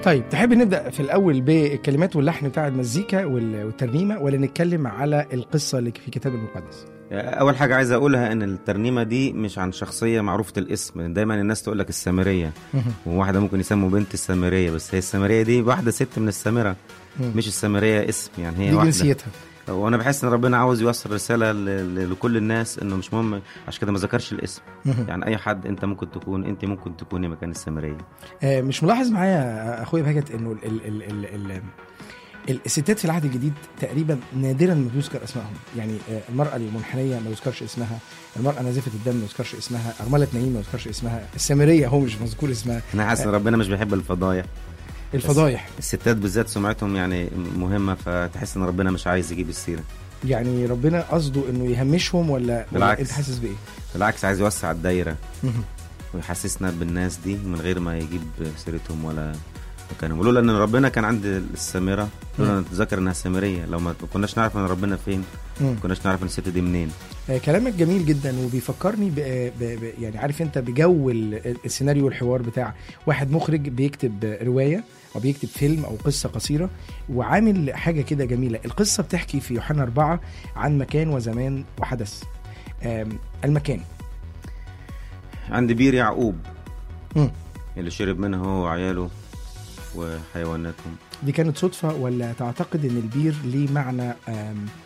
طيب تحب نبدا في الاول بالكلمات واللحن بتاع المزيكا وال- والترنيمه ولا نتكلم على القصه اللي في الكتاب المقدس اول حاجه عايز اقولها ان الترنيمه دي مش عن شخصيه معروفه الاسم دايما الناس تقول لك السامريه وواحده ممكن يسموا بنت السامريه بس هي السامريه دي واحده ست من السامره مم. مش السامريه اسم يعني هي دي واحده جنسيتها وانا بحس ان ربنا عاوز يوصل رساله ل- ل- لكل الناس انه مش مهم عشان كده ما ذكرش الاسم مهم. يعني اي حد انت ممكن تكون انت ممكن تكوني مكان السامريه آه، مش ملاحظ معايا اخويا بهجت انه ال ال ال ال ال ال- الستات في العهد الجديد تقريبا نادرا ما بيذكر اسمائهم يعني آه، المراه المنحنيه ما يذكرش اسمها المراه نازفه الدم ما يذكرش اسمها ارمله نعيم ما يذكرش اسمها السامريه هو مش مذكور اسمها انا حاسس ان ربنا مش بيحب الفضايح الفضايح الستات بالذات سمعتهم يعني مهمه فتحس ان ربنا مش عايز يجيب السيره يعني ربنا قصده انه يهمشهم ولا ولا بالعكس. انت حاسس بايه؟ بالعكس عايز يوسع الدايره مهم. ويحسسنا بالناس دي من غير ما يجيب سيرتهم ولا مكانهم ولولا ان ربنا كان عند السامره لولا ان تذكر انها سامريه لو ما كناش نعرف ان ربنا فين مم. ما كناش نعرف ان الست دي منين آه، كلامك جميل جدا وبيفكرني ب... ب... ب... يعني عارف انت بجو ال- السيناريو والحوار بتاع واحد مخرج بيكتب روايه او بيكتب فيلم او قصه قصيره وعامل حاجه كده جميله القصه بتحكي في يوحنا أربعة عن مكان وزمان وحدث آم، المكان عند بير يعقوب مم. اللي شرب منها هو وعياله وحيواناتهم دي كانت صدفه ولا تعتقد ان البير ليه معنى آم،